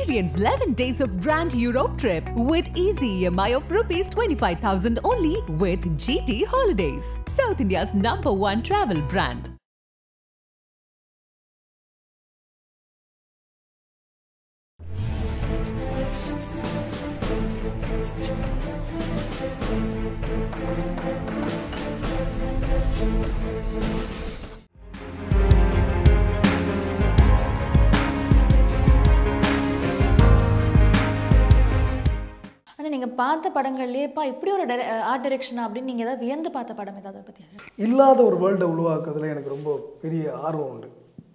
Experience 11 days of Grand Europe trip with easy EMI of rupees 25,000 only with GT Holidays, South India's number one travel brand. ஆனால் நீங்கள் பார்த்த படங்கள்லேயேப்பா இப்படி ஒரு art டைரக்ஷனா அப்படின்னு நீங்கள் ஏதாவது வியந்து பார்த்த படம் ஏதாவது பற்றி இல்லாத ஒரு வேர்ல்டை உருவாக்குறதுல எனக்கு ரொம்ப பெரிய ஆர்வம் உண்டு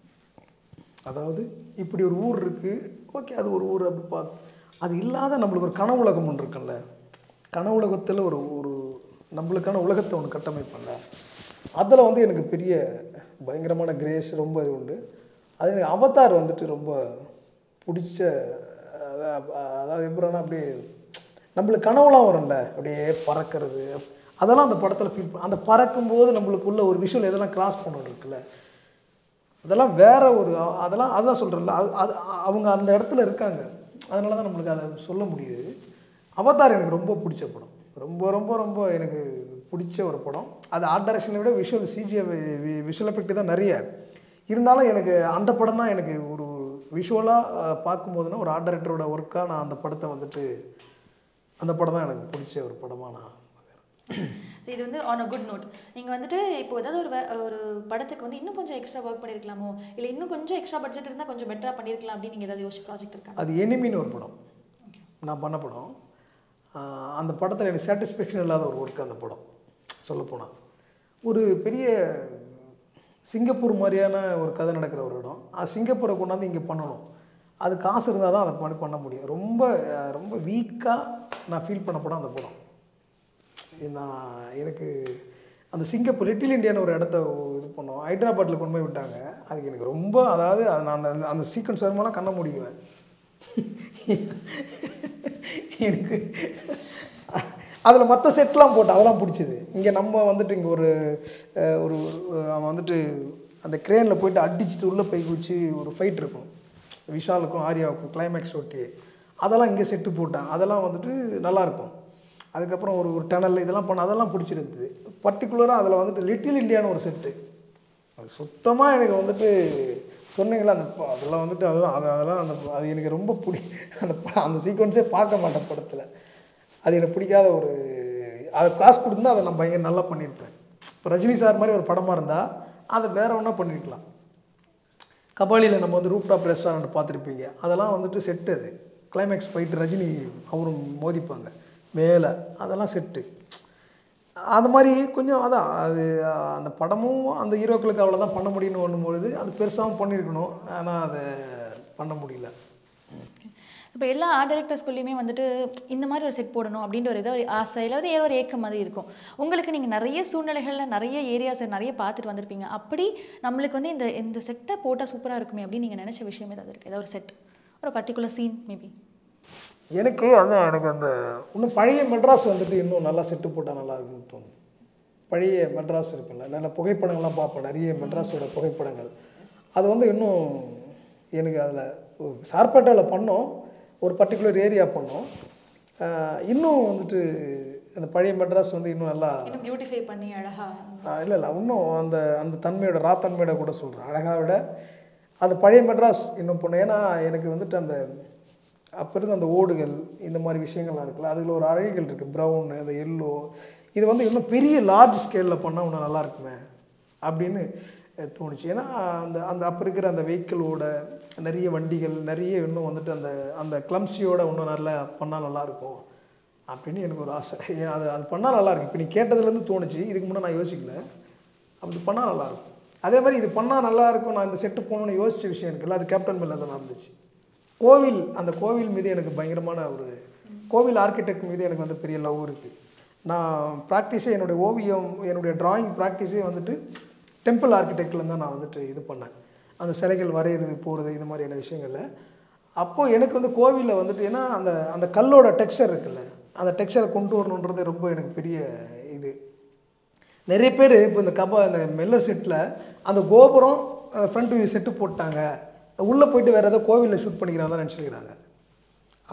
அதாவது இப்படி ஒரு ஊர் இருக்குது ஓகே அது ஒரு ஊர் அப்படி பார்த்து அது இல்லாத நம்மளுக்கு ஒரு கனவுலகம் ஒன்று இருக்குல்ல கனவுலகத்தில் ஒரு ஒரு நம்மளுக்கான உலகத்தை ஒன்று கட்டமைப்பல்ல அதில் வந்து எனக்கு பெரிய பயங்கரமான கிரேஸ் ரொம்ப இது உண்டு அது எனக்கு அவதார் வந்துட்டு ரொம்ப பிடிச்ச அத- அதாவது எப்படின்னா அப்படியே நம்மளுக்கு கனவுலாம் வரும்ல அப்படியே பறக்கிறது அதெல்லாம் அந்த படத்தில் ஃபீல் அந்த பறக்கும்போது நம்மளுக்குள்ள ஒரு விஷுவல் எதெல்லாம் கிராஸ் பண்ணணும் இருக்குல்ல அதெல்லாம் வேற ஒரு அ- அதெல்லாம் அதான் சொல்கிறேன்ல அது அது அவங்க அந்த இடத்துல இருக்காங்க அதனால தான் நம்மளுக்கு அதை சொல்ல முடியுது அவதார் எனக்கு ரொம்ப பிடிச்ச படம் ரொம்ப ரொம்ப ரொம்ப எனக்கு பிடிச்ச ஒரு படம் அது ஆர்ட் டைரக்ஷனை விட விஷுவல் சிஜிஐ விஷுவல் எஃபெக்ட் தான் நிறைய இருந்தாலும் எனக்கு அந்த படம் தான் எனக்கு ஒரு விஷுவலாக பார்க்கும்போதுனா ஒரு ஆர்ட் டைரக்டரோட ஒர்க்காக நான் அந்த படத்தை வந்துட்டு அந்த படம் தான் எனக்கு பிடிச்ச ஒரு படமாக நான் பார்க்குறேன் இது வந்து ஆன் அ குட் நோட் நீங்கள் வந்துட்டு இப்போ ஏதாவது ஒரு வே- ஒரு படத்துக்கு வந்து இன்னும் கொஞ்சம் எக்ஸ்ட்ரா ஒர்க் பண்ணியிருக்கலாமோ இல்லை இன்னும் கொஞ்சம் எக்ஸ்ட்ரா பட்ஜெட் இருந்தால் கொஞ்சம் பெட்டராக பண்ணியிருக்கலாம் அப்படின்னு நீங்கள் ஏதாவது யோசிச்சு ப்ராஜெக்ட் இருக்கா அது எனிமின்னு ஒரு படம் நான் பண்ண படம் ஆஹ் அந்த படத்தில் எனக்கு சாட்டிஸ்ஃபேக்ஷன் இல்லாத ஒரு ஒர்க் அந்த படம் சொல்லப்போனால் ஒரு பெரிய சிங்கப்பூர் மாதிரியான ஒரு கதை நடக்கிற ஒரு இடம் அது சிங்கப்பூரை கொண்டாந்து இங்கே பண்ணணும் அது காசு இருந்தால் தான் அதை பண்ணி பண்ண முடியும் ரொம்ப ஆஹ் ரொம்ப வீக்காக நான் ஃபீல் பண்ண படம் அந்த படம் இது நான் எனக்கு அந்த சிங்கப்பூர் லிட்டில் இந்தியான்னு ஒரு இடத்த இது பண்ணோம் ஹைதராபாத்தில் கொண்டு போய் விட்டாங்க அதுக்கு எனக்கு ரொம்ப அதாவது அது நான் அந்த அந்த சீக்வன்ஸ் வருமானம் கண்ண முடியுவேன் எனக்கு அதில் மற்ற செட்லாம் போட்டு அதெல்லாம் பிடிச்சிது இங்கே நம்ம வந்துட்டு இங்கே ஒரு அஹ், ஒரு ஒரு- அவன் வந்துட்டு அந்த க்ரேனில் போயிட்டு அடிச்சுட்டு உள்ளே போய் குச்சி ஒரு ஃபைட் இருக்கும் விஷாலுக்கும் ஆர்யாவுக்கும் கிளைமேக்ஸ் ஒட்டி அதெல்லாம் இங்கே செட்டு போட்டேன் அதெல்லாம் வந்துட்டு நல்லாயிருக்கும் அதுக்கப்புறம் ஒரு ஒரு டனல் இதெல்லாம் பண்ண அதெல்லாம் பிடிச்சிருந்தது பர்டிகுலராக அதில் வந்துட்டு லிட்டில் இந்தியான்னு ஒரு செட்டு அது சுத்தமாக எனக்கு வந்துட்டு சொன்னீங்களா அந்த ப- அதெல்லாம் வந்துட்டு அதுதான் அது அதெல்லாம் அந்த அது எனக்கு ரொம்ப பிடி அந்த ப- அந்த சீக்வன்ஸே பார்க்க மாட்டேன் படத்தில் அது எனக்கு பிடிக்காத ஒரு அது காசு கொடுத்தா அதை நான் பயங்கர நல்லா பண்ணியிருப்பேன் இப்போ ரஜினி சார் மாதிரி ஒரு படமாக இருந்தால் அதை வேற ஒன்றா பண்ணியிருக்கலாம் கபாலியில் நம்ம வந்து ரூப் டாப் ரெஸ்டாரண்ட் பார்த்துருப்பீங்க அதெல்லாம் வந்துட்டு செட்டு அது கிளைமேக்ஸ் போயிட்டு ரஜினி அவரும் மோதிப்பாங்க மேலே அதெல்லாம் செட்டு அது மாதிரி கொஞ்சம் அதான் அது அஹ், அந்த படமும் அந்த ஹீரோக்களுக்கு அவ்வளோதான் பண்ண முடியும்னு ஒண்ணும்பொழுது அது பெருசாகவும் பண்ணியிருக்கணும் ஆனால் அதை பண்ண முடியல இப்போ எல்லா ஆர்ட் டைரக்டர்ஸ்குள்ளேயுமே வந்துட்டு இந்த மாதிரி ஒரு செட் போடணும் அப்படின்ற ஒரு ஏதோ ஒரு ஆசை இல்லாத ஏதோ ஒரு ஏக்கம் மாதிரி இருக்கும் உங்களுக்கு நீங்கள் நிறைய சூழ்நிலைகளில் நிறைய ஏரியாஸ் நிறைய பார்த்துட்டு வந்திருப்பீங்க அப்படி நம்மளுக்கு வந்து இந்த இந்த செட்டை போட்டால் சூப்பராக இருக்குமே அப்படின்னு நீங்கள் நினச்ச விஷயம் ஏதாவது இருக்குது ஏதாவது ஒரு செட் ஒரு பர்டிகுலர் சீன் மேபி எனக்கு அதான் எனக்கு அந்த இன்னும் பழைய மெட்ராஸ் வந்துட்டு இன்னும் நல்லா செட்டு போட்டால் நல்லா இருக்கும்னு தோணும் பழைய மெட்ராஸ் இருக்குல்ல நல்ல புகைப்படங்கள்லாம் பார்ப்பேன் நிறைய மெட்ராஸோட புகைப்படங்கள் அது வந்து இன்னும் எனக்கு அதில் சார்பேட்டாவில் பண்ணோம் ஒரு பர்டிகுலர் ஏரியா பண்ணோம் ஆஹ் இன்னும் வந்துட்டு அந்த பழைய மெட்ராஸ் வந்து இன்னும் நல்லா இன்னும் பியூட்டிஃபை பண்ணி அழகா இல்லை இல்லை இன்னும் அந்த அந்த தன்மையோட ரா தன்மையோட கூட சொல்கிறேன் அழகாக விட அந்த பழைய மெட்ராஸ் இன்னும் பண்ண ஏன்னா எனக்கு வந்துட்டு அந்த அப்போ இருந்த அந்த ஓடுகள் இந்த மாதிரி விஷயங்கள்லாம் இருக்குல்ல அதில் ஒரு அழகுகள் இருக்குது ப்ரௌனு அந்த எல்லோ இது வந்து இன்னும் பெரிய லார்ஜ் ஸ்கேலில் பண்ணால் இன்னும் நல்லா இருக்குமே அப்படின்னு அஹ், தோணுச்சு ஏன்னா அந்த அந்த அப்போ இருக்கிற அந்த வெஹிக்கிளோட நிறைய வண்டிகள் நிறைய இன்னும் வந்துட்டு அந்த அந்த கிளம்ஸியோட இன்னும் நல்லா பண்ணால் நல்லாயிருக்கும் அப்படின்னு எனக்கு ஒரு ஆசை ஏன் அது அது பண்ணால் நல்லாயிருக்கும் இப்போ நீ கேட்டதுலேருந்து தோணுச்சு இதுக்கு முன்னே நான் யோசிக்கல அப்படி பண்ணால் நல்லாயிருக்கும் அதே மாதிரி இது பண்ணால் நல்லா இருக்கும் நான் இந்த செட்டு போகணும்னு யோசிச்ச விஷயம் இருக்குல்ல அது கேப்டன் மேலே தான் நடந்துச்சு கோவில் அந்த கோவில் மீது எனக்கு பயங்கரமான ஒரு கோவில் ஆர்கிடெக்ட் மீது எனக்கு வந்து பெரிய லவ் இருக்குது நான் ப்ராக்டிஸே என்னுடைய ஓவியம் என்னுடைய டிராயிங் ப்ராக்டிஸே வந்துட்டு டெம்பிள் ஆர்கிடெக்டில் தான் நான் வந்துட்டு இது பண்ணேன் அந்த சிலைகள் வரைகிறது போகிறது இந்த மாதிரியான விஷயங்களில் அப்போது எனக்கு வந்து கோவிலில் வந்துட்டு ஏன்னா அந்த அந்த கல்லோட டெக்ஸ்சர் இருக்குல்ல அந்த டெக்ஸ்சரை கொண்டு வரணுன்றது ரொம்ப எனக்கு பெரிய இது நிறைய பேர் இப்போ இந்த கபா இந்த மெல்லர் செட்டில் அந்த கோபுரம் ஃப்ரண்ட் வியூ செட்டு போட்டாங்க உள்ளே போயிட்டு வேறு ஏதோ கோவிலில் ஷூட் பண்ணிக்கிறாங்க தான் நினச்சிருக்கிறாங்க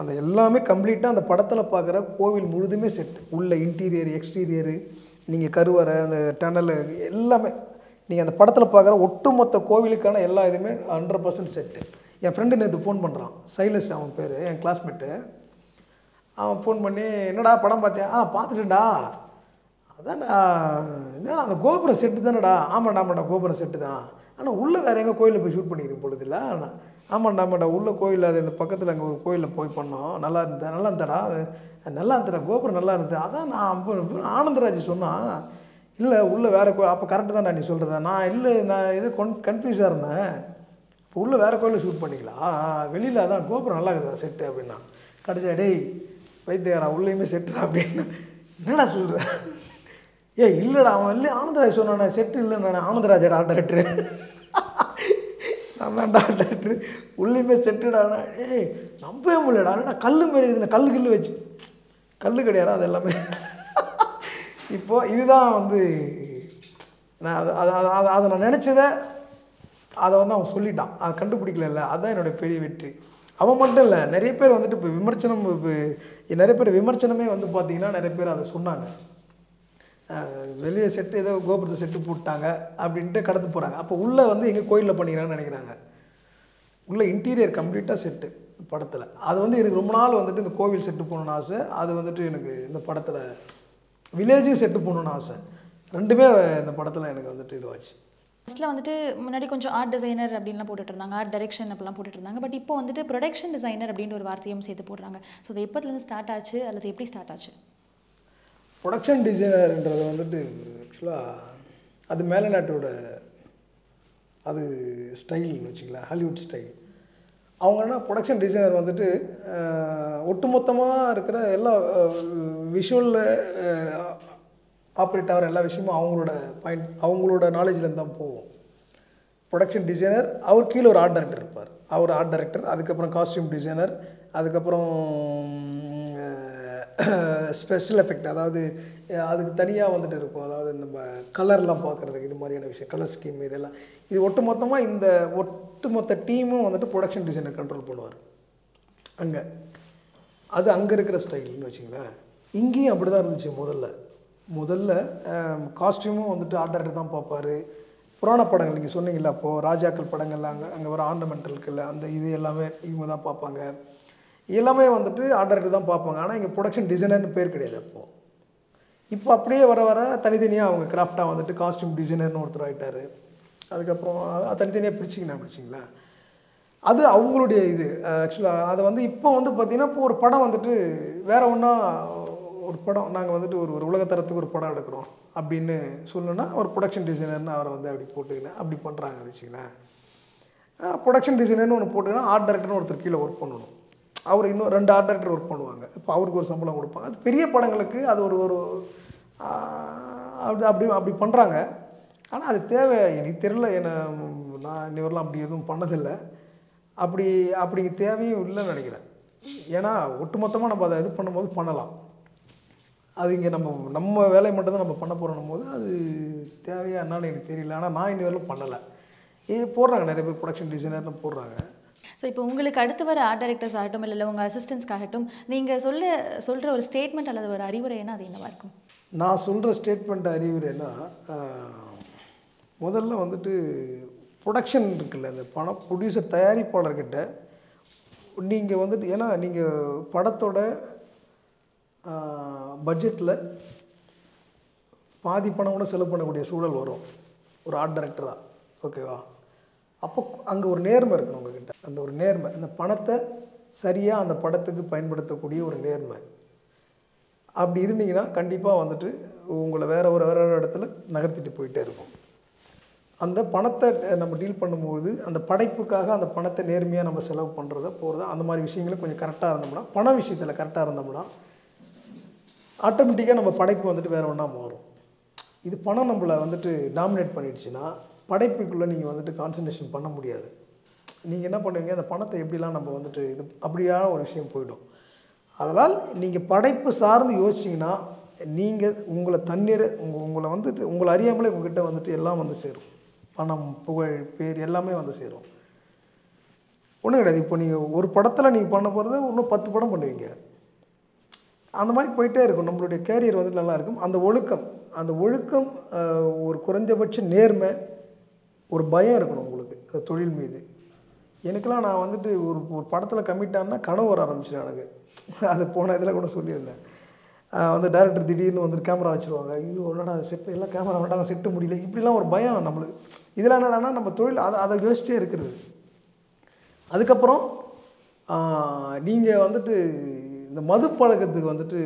அந்த எல்லாமே கம்ப்ளீட்டாக அந்த படத்தில் பார்க்குற கோவில் முழுதுமே செட் உள்ள இன்டீரியர் எக்ஸ்டீரியரு நீங்கள் கருவறை அந்த டனல் எல்லாமே நீங்கள் அந்த படத்தில் பார்க்குற ஒட்டுமொத்த கோவிலுக்கான எல்லா இதுவுமே ஹண்ட்ரட் பர்சன்ட் செட்டு என் ஃப்ரெண்டு நேற்று ஃபோன் பண்ணுறான் சைலஸ் அவன் பேர் என் கிளாஸ்மேட்டு அவன் ஃபோன் பண்ணி என்னடா படம் பார்த்தியா ஆ பார்த்துட்டேன்டா அதான்டா என்னடா அந்த கோபுரம் செட்டு தானடா ஆமாண்டா ஆமாண்டா கோபுரம் செட்டு தான் ஆனால் உள்ளே வேறு எங்கே கோயிலில் போய் ஷூட் பண்ணிக்கிறேன் பொழுதுல ஆனால் ஆமாண்டா ஆமாண்டா உள்ள கோயில் அது இந்த பக்கத்தில் அங்கே ஒரு கோயிலில் போய் பண்ணோம் நல்லா இருந்தது நல்லா இருந்தடா அது நல்லா இருந்தடா கோபுரம் நல்லா இருந்தது அதான் நான் அப்போ ஆனந்தராஜ் சொன்னான் இல்லை உள்ளே வேறு கோயில் அப்போ கரெக்டு தான்டா நீ சொல்கிறதா நான் இல்லை நான் இது கொன் கன்ஃபியூஸாக இருந்தேன் இப்போ உள்ளே வேறு கோயிலில் ஷூட் பண்ணிக்கலாம் வெளியில் அதான் கோபுரம் நல்லா இருக்குதா செட்டு அப்படின்னா கடைசியா டேய் வைத்தியாரா உள்ளேயுமே செட்டுடா அப்படின்னு என்னடா சொல்கிற ஏய் இல்லைடா அவன் இல்லை ஆனந்தராஜ் சொன்னானே செட்டு இல்லைன்னு ஆனந்தராஜடா டேரக்டரு நான் தான்டா டேரக்டரு உள்ளேயுமே செட்டுடாண்ணா ஏய் நம்பவே முடியலடா என்னடா கல் மாரி இருக்குதுண்ணா கல் கில்லு வச்சு கல் கிடையாது அது எல்லாமே இப்போது இதுதான் வந்து நான் அது அது அது- அது அதை நான் நினச்சதை அதை வந்து அவன் சொல்லிட்டான் அதை கண்டுபிடிக்கல அதுதான் என்னுடைய பெரிய வெற்றி அவன் மட்டும் இல்லை நிறைய பேர் வந்துட்டு இப்போ விமர்சனம் இப்போ நிறைய பேர் விமர்சனமே வந்து பார்த்தீங்கன்னா நிறைய பேர் அதை சொன்னாங்க அஹ் வெளியே செட்டு ஏதோ கோபுரத்தை செட்டு போட்டாங்க அப்படின்ட்டு கடந்து போகிறாங்க அப்போ உள்ளே வந்து எங்கே கோயிலில் பண்ணிக்கிறாங்கன்னு நினைக்கிறாங்க உள்ள இன்டீரியர் கம்ப்ளீட்டாக செட்டு படத்தில் அது வந்து எனக்கு ரொம்ப நாள் வந்துட்டு இந்த கோவில் செட்டு போகணுன்னு ஆசை அது வந்துட்டு எனக்கு இந்த படத்தில் வில்லேஜும் செட்டு போகணுன்னு ஆசை ரெண்டுமே இந்த படத்தில் எனக்கு வந்துட்டு இதுவாச்சு ஃபஸ்ட்டில் வந்துட்டு முன்னாடி கொஞ்சம் ஆர்ட் டிசைனர் அப்படின்லாம் போட்டுட்டு இருந்தாங்க ஆர்ட் டைரக்ஷன் அப்படிலாம் போட்டுட்டு இருந்தாங்க பட் இப்போ வந்துட்டு ப்ரொடக்ஷன் டிசைனர் அப்படின்ற ஒரு வார்த்தையும் சேர்த்து போடுறாங்க ஸோ அது எப்போதுலேருந்து ஸ்டார்ட் ஆச்சு அல்லது எப்படி ஸ்டார்ட் ஆச்சு ப்ரொடக்ஷன் டிசைனர்ன்றது வந்துட்டு ஆக்சுவலாக அது மேலநாட்டோட அது ஸ்டைல்னு வச்சுக்கலாம் ஹாலிவுட் ஸ்டைல் அவங்க என்ன ப்ரொடக்ஷன் டிசைனர் வந்துட்டு ஒட்டுமொத்தமாக இருக்கிற எல்லா விஷுவலில் ஆப்ரேட் ஆகிற எல்லா விஷயமும் அவங்களோட பாயிண்ட் அவங்களோட நாலேஜ்லேருந்து தான் போகும் ப்ரொடக்ஷன் டிசைனர் அவர் கீழே ஒரு ஆர்ட் டைரக்டர் இருப்பார் அவர் ஆர்ட் டைரக்டர் அதுக்கப்புறம் காஸ்டியூம் டிசைனர் அதுக்கப்புறம் ஸ்பெஷல் எஃபெக்ட் அதாவது அஹ், அதுக்கு தனியாக வந்துட்டு இருக்கும் அதாவது நம்ம கலர்லாம் பார்க்குறதுக்கு இது மாதிரியான விஷயம் கலர் ஸ்கீம் இதெல்லாம் இது ஒட்டு மொத்தமாக இந்த ஒட்டுமொத்த டீமும் வந்துட்டு ப்ரொடக்ஷன் டிசைனர் கண்ட்ரோல் பண்ணுவார் அங்கே அது அங்கே இருக்கிற ஸ்டைல்னு வச்சுங்களேன் இங்கேயும் அப்படி தான் இருந்துச்சு முதல்ல முதல்ல காஸ்டியூமும் வந்துட்டு ஆர்ட் டைரக்டர் தான் பார்ப்பாரு புராண படங்கள் நீங்கள் சொன்னீங்கல்ல அப்போது ராஜாக்கள் படங்கள்ல அங்கே அங்கே வர ஆர்னமெண்டல்கள் அந்த இது எல்லாமே இவங்க தான் பார்ப்பாங்க எல்லாமே வந்துட்டு ஆர்ட் டைரக்டர் தான் பார்ப்பாங்க ஆனால் இங்கே ப்ரொடக்ஷன் டிசைனர்னு பேர் கிடையாது அப்போது இப்போ அப்படியே வர வர தனித்தனியாக அவங்க கிராஃப்டாக வந்துட்டு காஸ்டியூம் டிசைனர்னு ஒருத்தர் ஆகிட்டார் அதுக்கப்புறம் அது தனித்தனியாக பிரிச்சிங்கன்னா பிடிச்சிங்களா அது அவங்களுடைய இது ஆக்சுவலாக அதை வந்து இப்போ வந்து பார்த்திங்கன்னா இப்போ ஒரு படம் வந்துட்டு வேற ஒன்றா ஒரு படம் நாங்கள் வந்துட்டு ஒரு ஒரு உலகத்தரத்துக்கு ஒரு படம் எடுக்கிறோம் அப்படின்னு சொல்லணும்னா ஒரு ப்ரொடக்ஷன் டிசைனர்னு அவரை வந்து அப்படி போட்டுக்கினேன் அப்படி பண்ணுறாங்க வச்சுங்களேன் ப்ரொடக்ஷன் டிசைனர்னு ஒன்று போட்டுக்கினா ஆர்ட் டைரக்டர்னு ஒருத்தர் கீழே ஒர்க் பண்ணணும் அவர் இன்னும் ரெண்டு ஆர்ட் டைரக்டர் ஒர்க் பண்ணுவாங்க இப்போ அவருக்கு ஒரு சம்பளம் கொடுப்பாங்க அது பெரிய படங்களுக்கு அது ஒரு ஒரு ஆஹ், அப்படி அப்படி அப்படி பண்ணுறாங்க ஆனால் அது தேவை எனக்கு தெரில என்ன நான் இன்னி வரலாம் அப்படி எதுவும் பண்ணதில்லை அப்படி அப்படி தேவையும் இல்லைன்னு நினைக்கிறேன் ஏன்னா ஒட்டுமொத்தமாக நம்ம அதை இது பண்ணும்போது பண்ணலாம் அது இங்கே நம்ம நம்ம வேலையை மட்டும்தான் நம்ம பண்ண போகிறோம் போது அது தேவையா என்னன்னு எனக்கு தெரியல ஆனால் நான் இன்னி வரலும் பண்ணலை இது போடுறாங்க நிறைய பேர் ப்ரொடக்ஷன் டிசைனர்னு போடுறாங்க ஸோ இப்போ உங்களுக்கு அடுத்து வர ஆர்ட் டைரக்டர்ஸ் ஆகட்டும் இல்லை உங்கள் அசிஸ்டன்ஸ்க்காகட்டும் நீங்கள் சொல்ல சொல்கிற ஒரு ஸ்டேட்மெண்ட் அல்லது ஒரு அறிவுரைனா அது என்னவா இருக்கும் நான் சொல்கிற ஸ்டேட்மெண்ட் அறிவுரைன்னா ஆஹ், முதல்ல வந்துட்டு ப்ரொடக்ஷன் இருக்குல்ல அந்த படம் ப்ரொடியூசர் தயாரிப்பாளர்கிட்ட நீங்கள் வந்துட்டு ஏன்னா நீங்கள் படத்தோட பட்ஜெட்டில் பாதி பணம் கூட செலவு பண்ணக்கூடிய சூழல் வரும் ஒரு ஆர்ட் டைரக்டராக ஓகேவா அப்போ அங்கே ஒரு நேர்மை இருக்கணும் உங்ககிட்ட அந்த ஒரு நேர்மை அந்த பணத்தை சரியாக அந்த படத்துக்கு பயன்படுத்தக்கூடிய ஒரு நேர்மை அப்படி இருந்தீங்கன்னா கண்டிப்பாக வந்துட்டு உங்களை வேற ஒரு வேற ஒரு இடத்துல நகர்த்திட்டு போயிட்டே இருக்கும் அந்த பணத்தை நம்ம டீல் பண்ணும்போது அந்த படைப்புக்காக அந்த பணத்தை நேர்மையாக நம்ம செலவு பண்ணுறத போகிறத அந்த மாதிரி விஷயங்களை கொஞ்சம் கரெக்டாக இருந்தோம்னா பண விஷயத்தில் கரெக்டாக இருந்தோம்னா ஆட்டோமேட்டிக்காக நம்ம படைப்பு வந்துட்டு வேறு ஒன்றா மாறும் இது பணம் நம்மளை வந்துட்டு டாமினேட் பண்ணிடுச்சுன்னா படைப்புக்குள்ளே நீங்கள் வந்துட்டு கான்சன்ட்ரேஷன் பண்ண முடியாது நீங்கள் என்ன பண்ணுவீங்க அந்த பணத்தை எப்படிலாம் நம்ம வந்துட்டு இது அப்படியான ஒரு விஷயம் போயிடும் அதனால் நீங்கள் படைப்பு சார்ந்து யோசிச்சிங்கன்னா நீங்கள் உங்களை தண்ணீர் உங்கள் உங்களை வந்துட்டு உங்களை அறியாமலே உங்ககிட்ட வந்துட்டு எல்லாம் வந்து சேரும் பணம் புகழ் பேர் எல்லாமே வந்து சேரும் ஒன்றும் கிடையாது இப்போ நீங்கள் ஒரு படத்தில் நீங்கள் பண்ண போகிறது இன்னும் பத்து படம் பண்ணுவீங்க அந்த மாதிரி போயிட்டே இருக்கும் நம்மளுடைய கேரியர் வந்து நல்லா இருக்கும் அந்த ஒழுக்கம் அந்த ஒழுக்கம் ஆஹ், ஒரு குறைஞ்சபட்ச நேர்மை ஒரு பயம் இருக்கணும் உங்களுக்கு அந்த தொழில் மீது எனக்கெல்லாம் நான் வந்துட்டு ஒரு ஒரு படத்தில் கமிட் ஆனா கனவு வர ஆரம்பிச்சிடும் எனக்கு அது போன இதில் கூட சொல்லியிருந்தேன் ஆஹ், வந்து டேரக்டர் திடீர்னு வந்து கேமரா வச்சுருவாங்க ஐயோ என்னடா செட்டு எல்லாம் கேமரா வேண்டாம் செட்டு முடியல இப்படிலாம் ஒரு பயம் நம்மளுக்கு இதெல்லாம் என்னடான்னா நம்ம தொழில் அதை அதை யோசிச்சே இருக்கிறது அதுக்கப்புறம் நீங்கள் வந்துட்டு இந்த மது பழக்கத்துக்கு வந்துட்டு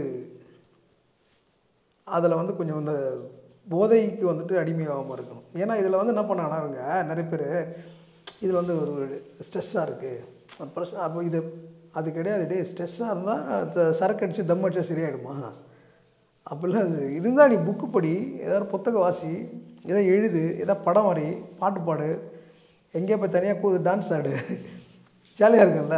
அதில் வந்து கொஞ்சம் இந்த போதைக்கு வந்துட்டு அடிமையாகாமல் இருக்கணும் ஏன்னா இதில் வந்து என்ன பண்ணாங்கன்னா அவங்க நிறைய பேர் இதில் வந்து ஒரு ஸ்ட்ரெஸ்ஸாக இருக்குது ப்ரெஷ் அப்போ இது அது கிடையாது டே ஸ்ட்ரெஸ்ஸாக இருந்தால் சரக்கு அடித்து தம் அடிச்சா சரியாயிடுமா அப்படிலாம் அது இருந்தால் நீ புக்கு படி ஏதாவது புத்தகம் வாசி ஏதாவது எழுது ஏதாவது படம் வரி பாட்டு பாடு எங்கேயோ போய் தனியாக கூது டான்ஸ் ஆடு ஜாலியாக இருக்கும்ல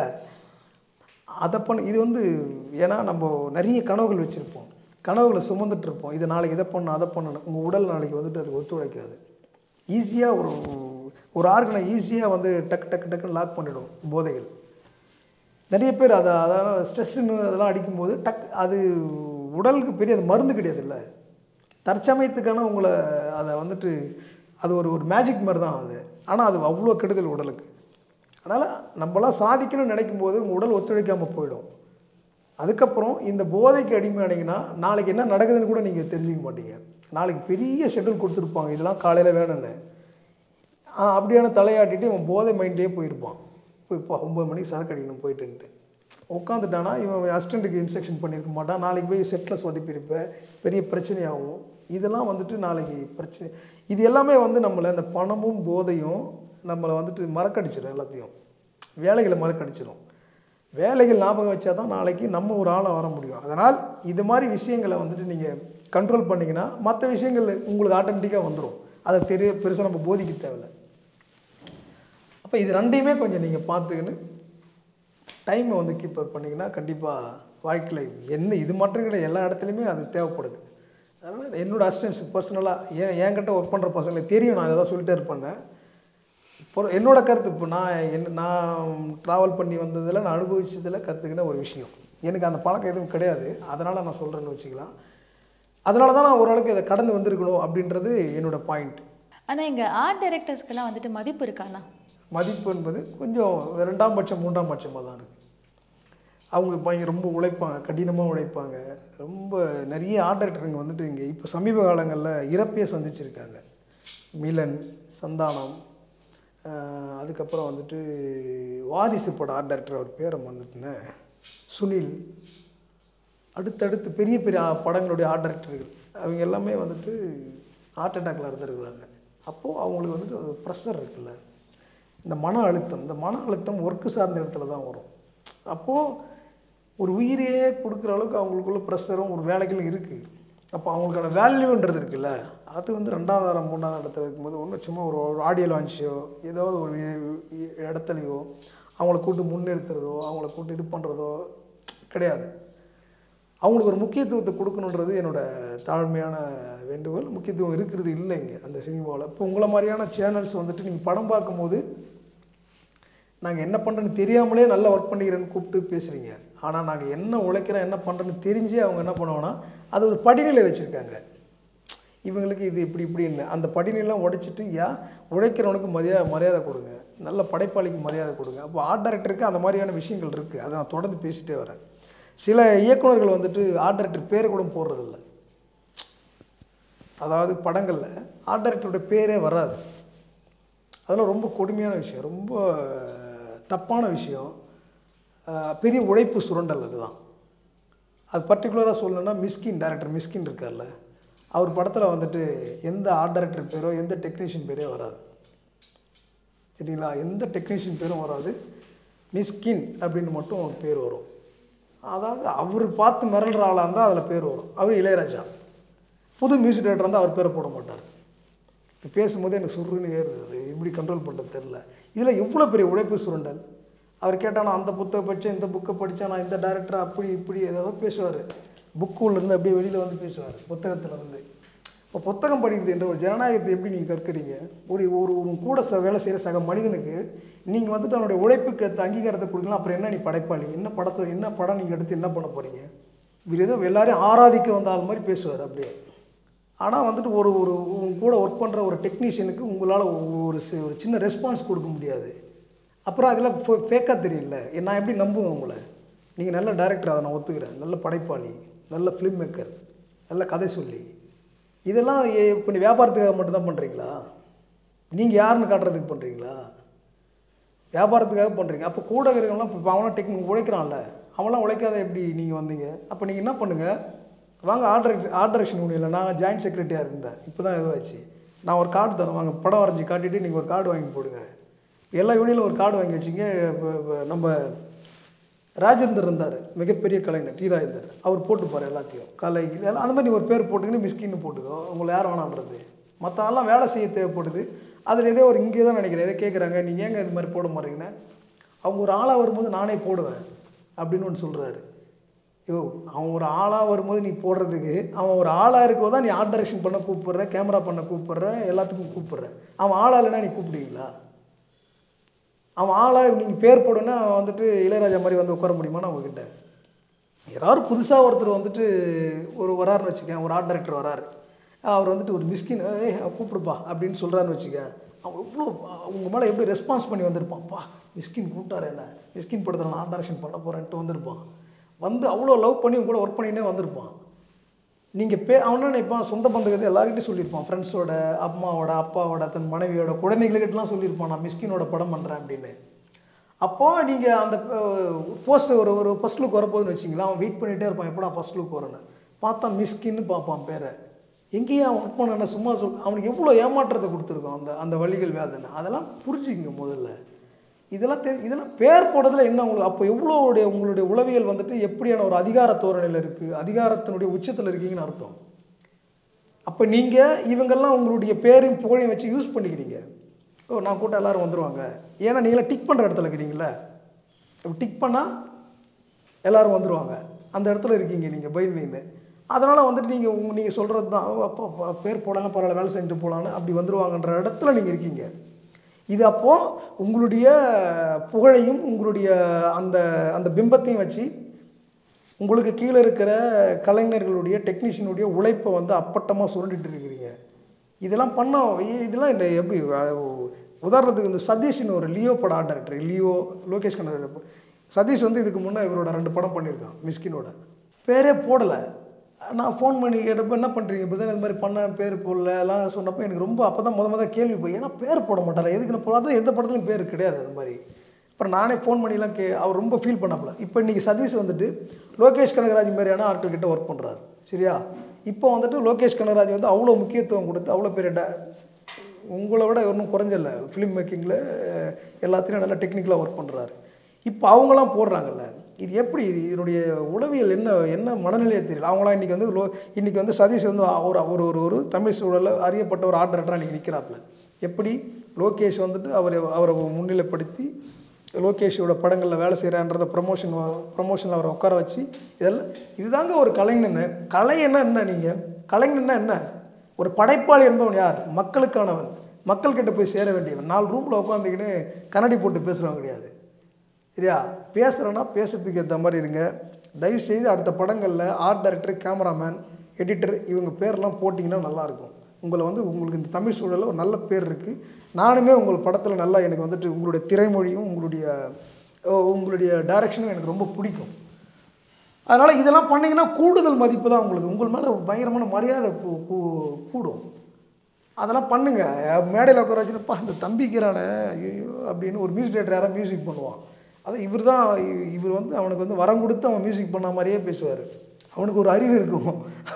அதை பண்ண இது வந்து ஏன்னா நம்ம நிறைய கனவுகள் வச்சுருப்போம் கனவுகளை சுமந்துட்டு இருப்போம் இது நாளைக்கு இதை பண்ணணும் அதை பண்ணணும் உங்கள் உடல் நாளைக்கு வந்துட்டு அதுக்கு ஒத்துழைக்காது ஈஸியாக ஒரு ஒரு ஆர்கனை ஈஸியாக வந்து டக்கு டக்கு டக்குன்னு லாக் பண்ணிடும் போதைகள் நிறைய பேர் அதை அதாவது ஸ்ட்ரெஸ்ஸுன்னு அதெல்லாம் அடிக்கும்போது டக் அது உடலுக்கு பெரிய அது மருந்து கிடையாது இல்லை தற்சமயத்துக்கான உங்களை அதை வந்துட்டு அது ஒரு ஒரு மேஜிக் மாதிரி தான் அது ஆனால் அது அவ்வளோ கெடுதல் உடலுக்கு அதனால் நம்மளாம் சாதிக்கணும்னு நினைக்கும் போது உங்கள் உடல் ஒத்துழைக்காமல் போயிடும் அதுக்கப்புறம் இந்த போதைக்கு அடிமையானீங்கன்னா நாளைக்கு என்ன நடக்குதுன்னு கூட நீங்கள் தெரிஞ்சுக்க மாட்டீங்க நாளைக்கு பெரிய ஷெட்யூல் கொடுத்துருப்பாங்க இதெல்லாம் காலையில் வேணும்னு ஆ, அப்படியான தலையாட்டிட்டு இவன் போதை மைண்ட்லேயே போயிருப்பான் போய் இப்போ ஒம்பது மணிக்கு சரக்கு அடிக்கணும் போயிட்டுன்ட்டு உட்காந்துட்டானா இவன் அசிஸ்டண்ட்டுக்கு இன்ஸ்ட்ரக்ஷன் பண்ணியிருக்க மாட்டான் நாளைக்கு போய் செட்டில் சொதப்பியிருப்ப பெரிய பிரச்சனையாகும் இதெல்லாம் வந்துட்டு நாளைக்கு பிரச்சனை இது எல்லாமே வந்து நம்மளை இந்த பணமும் போதையும் நம்மளை வந்துட்டு மறக்கடிச்சிடும் எல்லாத்தையும் வேலைகளை மறக்கடிச்சிடும் வேலைகள் ஞாபகம் வச்சா தான் நாளைக்கு நம்ம ஒரு ஆளாக வர முடியும் அதனால் இது மாதிரி விஷயங்களை வந்துட்டு நீங்கள் கண்ட்ரோல் பண்ணிங்கன்னா மற்ற விஷயங்கள் உங்களுக்கு ஆட்டோமேட்டிக்காக வந்துடும் அதை தெரிய பெருசாக நம்ம போதிக்க தேவையில்லை அப்போ இது ரெண்டையுமே கொஞ்சம் நீங்கள் பார்த்துக்கின்னு டைமை வந்து கீப்பர் பண்ணிங்கன்னா கண்டிப்பாக வாழ்க்கையில் என்ன இது மட்டும் கிடையாது எல்லா இடத்துலையுமே அது தேவைப்படுது அதனால் என்னோடய அசிஸ்டன்ஸ் பர்சனலாக ஏன் என்கிட்ட ஒர்க் பண்ணுற பசங்களுக்கு தெரியும் நான் இதை சொல்லிட்டே இருப்பேன்னு இப்போ என்னோட கருத்து இப்போ நான் என்ன நான் ட்ராவல் பண்ணி வந்ததில் நான் அனுபவிச்சதில் கற்றுக்கின ஒரு விஷயம் எனக்கு அந்த பழக்கம் எதுவும் கிடையாது அதனால் நான் சொல்கிறேன்னு வச்சுக்கலாம் அதனால தான் நான் ஓரளவுக்கு இதை கடந்து வந்திருக்கணும் அப்படின்றது என்னோட பாயிண்ட் ஆனால் இங்கே ஆர்ட் டைரக்டர்ஸ்க்கெல்லாம் வந்துட்டு மதிப்பு இருக்காண்ணா மதிப்பு என்பது கொஞ்சம் ரெண்டாம் பட்சம் மூன்றாம் பட்சமாக தான் இருக்குது அவங்க பயங்கர ரொம்ப உழைப்பாங்க கடினமாக உழைப்பாங்க ரொம்ப நிறைய ஆர்ட் டைரக்டருங்க வந்துட்டு இங்கே இப்போ சமீப காலங்களில் இறப்பையே சந்திச்சிருக்காங்க மிலன் சந்தானம் ஆஹ் அதுக்கப்புறம் வந்துட்டு வாரிசு பட ஆர்ட் டைரக்டர் அவர் பேரை வந்துட்டுன்னு சுனில் அடுத்தடுத்து பெரிய பெரிய ஆ- படங்களுடைய ஆர்ட் டைரக்டர்கள் அவங்க எல்லாமே வந்துட்டு ஹார்ட் அட்டாக்ல இருந்திருக்கிறாங்க அப்போது அவங்களுக்கு வந்துட்டு ஒரு ப்ரெஷர் இருக்குல்ல இந்த மன அழுத்தம் இந்த மன அழுத்தம் ஒர்க்கு சார்ந்த இடத்துல தான் வரும் அப்போது ஒரு உயிரையே கொடுக்குற அளவுக்கு அவங்களுக்குள்ள ப்ரெஷரும் ஒரு வேலைகளும் இருக்குது அப்போ அவங்களுக்கான வேல்யூன்றது இருக்குல்ல அது வந்து ரெண்டாவது தரம் மூணாவது இடத்துல இருக்கும்போது ஒன்றும் சும்மா ஒரு ஒரு ஆடியோ லான்ச்சோ ஏதோ ஒரு இ- இ- இடத்துலையோ அவங்கள கூட்டு முன்னிறுத்துறதோ அவங்கள கூட்டு இது பண்ணுறதோ கிடையாது அவங்களுக்கு ஒரு முக்கியத்துவத்தை கொடுக்கணுன்றது என்னோட தாழ்மையான வேண்டுகோள் முக்கியத்துவம் இருக்கிறது இல்லை இங்கே அந்த சினிமாவில் இப்போ உங்களை மாதிரியான சேனல்ஸ் வந்துட்டு நீங்கள் படம் பார்க்கும்போது நாங்கள் என்ன பண்ணுறேன்னு தெரியாமலே நல்லா ஒர்க் பண்ணிக்கிறேன்னு கூப்பிட்டு பேசுகிறீங்க ஆனால் நாங்கள் என்ன உழைக்கிறோம் என்ன பண்ணுறேன்னு தெரிஞ்சே அவங்க என்ன பண்ணுவாங்கன்னா அது ஒரு படிநிலை வச்சுருக்காங்க இவங்களுக்கு இது இப்படி இப்படின்னு அந்த படிநிலாம் உடைச்சிட்டு யா உழைக்கிறவனுக்கு மரியாதை மரியாதை கொடுங்க நல்ல படைப்பாளிக்கு மரியாதை கொடுங்க அப்போ ஆர்ட் டைரக்டருக்கு அந்த மாதிரியான விஷயங்கள் இருக்குது அதை நான் தொடர்ந்து பேசிட்டே வரேன் சில இயக்குனர்கள் வந்துட்டு ஆர்ட் டைரக்டர் பேரை கூட போடுறதில்ல அதாவது படங்களில் ஆர்ட் டைரக்டரோட பேரே வராது அதெல்லாம் ரொம்ப கொடுமையான விஷயம் ரொம்ப தப்பான விஷயம் அஹ் பெரிய உழைப்பு சுரண்டல் அதுதான் அது பர்டிகுலராக சொல்லணும்னா மிஸ்கின் டைரக்டர் மிஸ்கின் இருக்கார்ல அவர் படத்தில் வந்துட்டு எந்த ஆர்ட் டைரக்டர் பேரோ எந்த டெக்னீஷியன் பேரே வராது சரிங்களா எந்த டெக்னீஷியன் பேரும் வராது மிஸ்கின் அப்படின்னு மட்டும் ஒரு பேர் வரும் அதாவது அவர் பார்த்து மிரள்ற ஆளாக இருந்தால் அதில் பேர் வரும் அவர் இளையராஜா புது மியூசிக் டைரக்டர் இருந்தால் அவர் பேரை போட மாட்டார் இப்போ பேசும்போது எனக்கு சுருன்னு ஏறுது அது எப்படி கண்ட்ரோல் பண்ணுறது தெரில இதில் எவ்வளோ பெரிய உழைப்பு சுரண்டல் அவர் கேட்டால் நான் அந்த புத்தகம் படித்தேன் இந்த புக்கை படித்தேன் நான் இந்த டேரக்டர் அப்படி இப்படி ஏதாவது பேசுவார் புக்குள்ளேருந்து அப்படியே வெளியில் வந்து பேசுவார் புத்தகத்தில் வந்து இப்போ புத்தகம் படிக்கிறது என்ற ஒரு ஜனநாயகத்தை எப்படி நீங்கள் கற்கிறீங்க ஒரு ஒரு ஒரு கூட ச வேலை செய்கிற சக மனிதனுக்கு நீங்கள் வந்துட்டு அவனுடைய உழைப்புக்கு ஏற்ற அங்கீகாரத்தை கொடுக்கலாம் அப்புறம் என்ன நீ படைப்பாளி என்ன படத்தை என்ன படம் நீங்கள் எடுத்து என்ன பண்ண போகிறீங்க இவர் ஏதோ எல்லாரையும் ஆராதிக்க வந்த ஆள் மாதிரி பேசுவார் அப்படியே ஆனால் வந்துட்டு ஒரு ஒரு உங்க கூட ஒர்க் பண்ணுற ஒரு டெக்னீஷியனுக்கு உங்களால் ஒரு சி- ஒரு சின்ன ரெஸ்பான்ஸ் கொடுக்க முடியாது அப்புறம் அதெல்லாம் ஃபேக்காக தெரியல நான் எப்படி நம்புவேன் உங்களை நீங்கள் நல்ல டைரக்டர் அதை நான் ஒத்துக்கிறேன் நல்ல படைப்பாளி நல்ல ஃபிலிம் மேக்கர் நல்ல கதை சொல்லி இதெல்லாம் ஏ- இப்போ நீ வியாபாரத்துக்காக மட்டும்தான் பண்ணுறீங்களா நீங்கள் யாருன்னு காட்டுறதுக்கு பண்ணுறீங்களா வியாபாரத்துக்காக பண்ணுறீங்க அப்போ கூட இருக்கிறவங்களாம் இப்போ அவனா டெக்னிக் உழைக்கிறான்ல அவன்லாம் உழைக்காத எப்படி நீங்கள் வந்தீங்க அப்போ நீங்கள் என்ன பண்ணுங்கள் வாங்க ஆர்டர் ஆர்டரேஷன் யூனியனில் நான் ஜாயின்ட் செக்ரட்டரியாக இருந்தேன் இப்போ தான் இதுவாச்சு நான் ஒரு கார்டு தரேன் வாங்க படம் வரைஞ்சி காட்டிட்டு நீங்கள் ஒரு கார்டு வாங்கி போடுங்க எல்லா யூனியனிலும் ஒரு கார்டு வாங்கி வச்சிங்க இப்போ இப்போ நம்ம ராஜேந்தர் இருந்தார் மிகப்பெரிய கலைஞர் டி ராஜேந்தர் அவர் போட்டுப்பார் எல்லாத்தையும் கலை இதெல்லாம் அந்த மாதிரி நீ ஒரு பேர் போட்டுக்கின்னு மிஸ்கின்னு போட்டுக்கோ உங்களை யார் வேணான்றது மற்ற ஆள்லாம் வேலை செய்ய தேவைப்படுது அதில் ஏதோ ஒரு இங்கே தான் நினைக்கிறேன் ஏதோ கேட்குறாங்க நீங்கள் ஏங்க இது மாதிரி போட மாட்டீங்கன்னா அவங்க ஒரு ஆளாக வரும்போது நானே போடுவேன் அப்படின்னு ஒன்று சொல்கிறாரு யோ அவன் ஒரு ஆளாக வரும்போது நீ போடுறதுக்கு அவன் ஒரு ஆளாக இருக்கோ தான் நீ ஆர்ட் டைரக்ஷன் பண்ண கூப்பிடுற கேமரா பண்ண கூப்பிடுற எல்லாத்துக்கும் கூப்பிடுற அவன் ஆளாக இல்லைன்னா நீ கூப்பிடுவீங்களா அவன் ஆளாக நீங்கள் பேர் போடுன்னா அவன் வந்துட்டு இளையராஜா மாதிரி வந்து உட்கார முடியுமான்னு அவங்கக்கிட்ட யாராவது புதுசாக ஒருத்தர் வந்துட்டு ஒரு வராருன்னு வச்சுக்கேன் ஒரு ஆர்ட் டைரக்டர் வராரு அவர் வந்துட்டு ஒரு மிஸ்கின் ஏ கூப்பிடுப்பா அப்படின்னு சொல்கிறாருன்னு வச்சுக்கேன் அவன் எவ்வளோ உங்கள் மேலே எப்படி ரெஸ்பான்ஸ் பண்ணி வந்திருப்பான்ப்பா மிஸ்கின் கூப்பிட்டாரு என்ன மிஸ்கின் படத்தில் நான் ஆர்ட் டைரக்ஷன் பண்ண போகிறேன்ட்டு வந்திருப்பான் வந்து அவ்வளோ லவ் பண்ணி உங்க கூட ஒர்க் பண்ணினே வந்திருப்பான் நீங்கள் பே அவனா நினைப்பான் சொந்த பந்தகத்தை எல்லாருக்கிட்டையும் சொல்லியிருப்பான் ஃப்ரெண்ட்ஸோட அம்மாவோட அப்பாவோட தன் மனைவியோட குழந்தைகளுக்கிட்டலாம் சொல்லியிருப்பான் நான் மிஸ்கினோட படம் பண்ணுறேன் அப்படின்னு அப்போ நீங்கள் அந்த போஸ்ட் ஒரு ஒரு ஃபஸ்ட் லுக் வரப்போகுதுன்னு வச்சிங்களா அவன் வெயிட் பண்ணிகிட்டே இருப்பான் எப்படா ஃபஸ்ட் லுக் வரேன்னு பார்த்தா மிஸ்கின்னு பார்ப்பான் பேரை எங்கேயும் அவன் ஒர்க் பண்ண சும்மா சொல் அவனுக்கு எவ்வளோ ஏமாற்றத்தை கொடுத்துருக்கோம் அந்த அந்த வழிகள் வேதனை அதெல்லாம் புரிஞ்சுக்கங்க முதல்ல இதெல்லாம் தெ இதெல்லாம் பேர் போடுறதுல என்ன உங்களுக்கு அப்போ எவ்வளோ உடைய உங்களுடைய உளவியல் வந்துட்டு எப்படியான ஒரு அதிகார தோரணையில் இருக்குது அதிகாரத்தினுடைய உச்சத்தில் இருக்கீங்கன்னு அர்த்தம் அப்போ நீங்கள் இவங்கெல்லாம் உங்களுடைய பேரையும் புகழையும் வச்சு யூஸ் பண்ணிக்கிறீங்க ஓ நான் கூட்டம் எல்லாரும் வந்துடுவாங்க ஏன்னா நீங்களாம் டிக் பண்ணுற இடத்துல இருக்கிறீங்களே டிக் பண்ணால் எல்லாரும் வந்துடுவாங்க அந்த இடத்துல இருக்கீங்க நீங்கள் பயந்தீங்கன்னு அதனால் வந்துட்டு நீங்கள் உங்க நீங்கள் சொல்கிறது தான் ஓ, அப்போ அப்போ பேர் போடலாம் பரவாயில்ல வேலை செஞ்சுட்டு போகலான்னு அப்படி வந்துடுவாங்கன்ற இடத்துல நீங்கள் இருக்கீங்க இது அப்போது உங்களுடைய புகழையும் உங்களுடைய அந்த அந்த பிம்பத்தையும் வச்சு உங்களுக்கு கீழே இருக்கிற கலைஞர்களுடைய டெக்னீஷியனுடைய உழைப்பை வந்து அப்பட்டமாக சுரண்டிட்டு இருக்கிறீங்க இதெல்லாம் பண்ண இதெல்லாம் இந்த எப்படி அஹ், உதாரணத்துக்கு இந்த சதீஷ்னு ஒரு லியோ பட ஆர்ட் டைரக்டர் லியோ லோகேஷ் கண்ணர் சதீஷ் வந்து இதுக்கு முன்னே இவரோட ரெண்டு படம் பண்ணியிருக்கான் மிஸ்கினோட பேரே போடலை நான் ஃபோன் பண்ணி கேட்டப்போ என்ன பண்ணுறீங்க இப்படி தான் இந்த மாதிரி பண்ண பேர் போடல எல்லாம் சொன்னப்போ எனக்கு ரொம்ப அப்போ தான் முத முத கேள்வி போய் ஏன்னா பேர் போட மாட்டாரா எதுக்கு நான் போடாத எந்த படத்துலையும் பேர் கிடையாது அது மாதிரி அப்புறம் நானே ஃபோன் பண்ணிலாம் கே அவர் ரொம்ப ஃபீல் பண்ணாப்புல இப்போ இன்றைக்கி சதீஷ் வந்துட்டு லோகேஷ் கனகராஜ் மாதிரியான ஆட்கள் கிட்ட ஒர்க் பண்ணுறாரு சரியா இப்போ வந்துட்டு லோகேஷ் கனகராஜ் வந்து அவ்வளோ முக்கியத்துவம் கொடுத்து அவ்வளோ பெரிய ட உங்களை விட ஒன்றும் குறைஞ்சல ஃபிலிம் மேக்கிங்கில் எல்லாத்துலேயும் நல்லா டெக்னிக்கலாக ஒர்க் பண்ணுறாரு இப்போ அவங்களாம் போடுறாங்கல்ல இது எப்படி இது இதனுடைய உளவியல் என்ன என்ன மனநிலையை தெரியல அவங்களாம் இன்றைக்கி வந்து லோ இன்றைக்கி வந்து சதீஷ் வந்து ஒரு ஒரு ஒரு ஒரு தமிழ் சூழலில் அறியப்பட்ட ஒரு ஆர்ட் டைரக்டராக இன்றைக்கி நிற்கிறாப்புல எப்படி லோகேஷ் வந்துட்டு அவரை அவரை முன்னிலைப்படுத்தி லோகேஷோட படங்களில் வேலை செய்கிறான்றத ப்ரமோஷன் ப்ரமோஷனில் அவரை உட்கார வச்சு இதெல்லாம் இதுதாங்க ஒரு கலைஞன்னு கலை என்ன என்ன நீங்கள் கலைஞன்னா என்ன ஒரு படைப்பாளி என்பவன் யார் மக்களுக்கானவன் மக்கள்கிட்ட போய் சேர வேண்டியவன் நாலு ரூமில் உட்காந்துக்கின்னு கண்ணாடி போட்டு பேசுகிறவன் கிடையாது சரியா பேசுகிறேன்னா பேசுறதுக்கு ஏற்ற மாதிரி இருங்க தயவு செய்து அடுத்த படங்களில் ஆர்ட் டைரக்டர் கேமராமேன் எடிட்டர் இவங்க பேர்லாம் போட்டிங்கன்னா நல்லாயிருக்கும் உங்களை வந்து உங்களுக்கு இந்த தமிழ் சூழலில் ஒரு நல்ல பேர் இருக்குது நானுமே உங்கள் படத்தில் நல்லா எனக்கு வந்துட்டு உங்களுடைய திரைமொழியும் உங்களுடைய அஹ், உங்களுடைய டைரக்ஷனும் எனக்கு ரொம்ப பிடிக்கும் அதனால் இதெல்லாம் பண்ணிங்கன்னா கூடுதல் மதிப்பு தான் உங்களுக்கு உங்கள் மேலே பயங்கரமான மரியாதை கூ- கூ- கூடும் அதெல்லாம் பண்ணுங்க மேடையில் உட்கார வச்சுருப்பா இந்த தம்பிக்கிறானே ஐயோ அப்படின்னு ஒரு மியூசிக் டேரக்டர் யாராவது மியூசிக் பண்ணுவான் அது இவர் தான் இவர் வந்து அவனுக்கு வந்து வரம் கொடுத்து அவன் மியூசிக் பண்ண மாதிரியே பேசுவார் அவனுக்கு ஒரு அறிவு இருக்கும்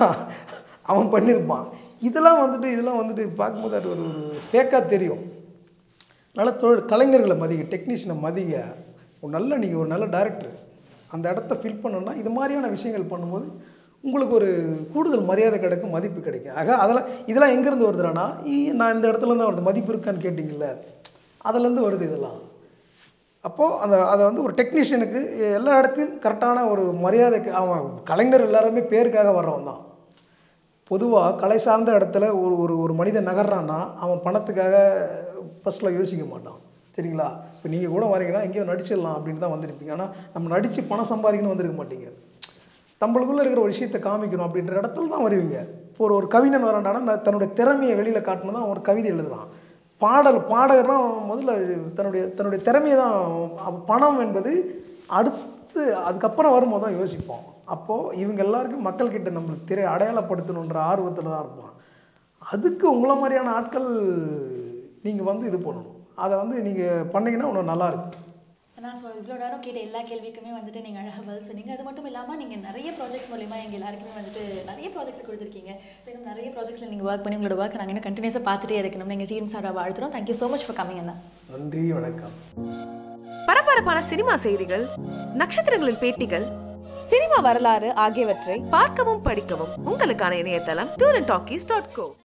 அவன் பண்ணியிருப்பான் இதெல்லாம் வந்துட்டு இதெல்லாம் வந்துட்டு பார்க்கும்போது அது ஒரு ஒரு ஃபேக்காக தெரியும் நல்ல தொழில் கலைஞர்களை மதிங்க டெக்னீஷியனை மதிங்க ஒரு நல்ல நீங்கள் ஒரு நல்ல டைரக்டர் அந்த இடத்த ஃபில் பண்ணணும்னா இது மாதிரியான விஷயங்கள் பண்ணும்போது உங்களுக்கு ஒரு கூடுதல் மரியாதை கிடைக்கும் மதிப்பு கிடைக்கும் ஆக அதெல்லாம் இதெல்லாம் எங்கேருந்து வருதுடானா நான் இந்த இடத்துல தான் வருது மதிப்பு இருக்கான்னு கேட்டிங்கல்ல அதுலேருந்து வருது இதெல்லாம் அப்போது அந்த அதை வந்து ஒரு டெக்னீஷியனுக்கு எல்லா இடத்தையும் கரெக்டான ஒரு மரியாதைக்கு அவன் கலைஞர் எல்லாருமே பேருக்காக வர்றவன் தான் பொதுவாக கலை சார்ந்த இடத்துல ஒரு ஒரு ஒரு மனிதன் நகர்றான்னா அவன் பணத்துக்காக ஃபஸ்ட்டில் யோசிக்க மாட்டான் சரிங்களா இப்போ நீங்கள் கூட வரீங்கன்னா எங்கேயோ நடிச்சிடலாம் அப்படின்னு தான் வந்திருப்பீங்க ஆனால் நம்ம நடித்து பணம் சம்பாதிக்கணும் வந்திருக்க மாட்டீங்க நம்மளுக்குள்ளே இருக்கிற ஒரு விஷயத்தை காமிக்கணும் அப்படின்ற இடத்துல தான் வருவீங்க இப்போ ஒரு ஒரு கவிஞன் வரான்டானா நான் தன்னுடைய திறமையை வெளியில் காட்டணும் தான் அவன் ஒரு கவிதை எழுதுறான் பாடல் பாடகர்னா அவன் முதல்ல தன்னுடைய தன்னுடைய திறமையை தான் அவன் பணம் என்பது அடுத்து அதுக்கப்புறம் வரும்போது தான் யோசிப்போம் அப்போது இவங்க எல்லாருக்கும் மக்கள்கிட்ட நம்மளுக்கு திரை அடையாளப்படுத்தணுன்ற ஆர்வத்தில் தான் இருப்பான் அதுக்கு உங்களை மாதிரியான ஆட்கள் நீங்கள் வந்து இது பண்ணணும் அதை வந்து நீங்கள் பண்ணீங்கன்னா இன்னும் நல்லா இருக்கும் நான் சொ இவ்வளோ நேரம் கேட்ட எல்லா கேள்விக்குமே வந்துட்டு நீங்கள் அழகாக பதில் சொன்னீங்க அது மட்டும் இல்லாமல் நீங்கள் நிறைய ப்ராஜெக்ட்ஸ் மூலிமா எங்கள் எல்லாருக்குமே வந்துட்டு நிறைய ப்ராஜெக்ட்ஸ் கொடுத்துருக்கீங்க So, இன்னும் நிறைய ப்ராஜெக்ட்ஸில் நீங்கள் ஒர்க் பண்ணி உங்களோட ஒர்க் நாங்கள் இன்னும் கண்டினியூஸாக பார்த்துட்டே இருக்கணும் நீங்கள் டீம் சாராக வாழ்த்துறோம் thank you so much for coming அண்ணா நன்றி வணக்கம் பரபரப்பான சினிமா செய்திகள் நட்சத்திரங்களின் பேட்டிகள் சினிமா வரலாறு ஆகியவற்றை பார்க்கவும் படிக்கவும் உங்களுக்கான இணையதளம் tour and talkies dot go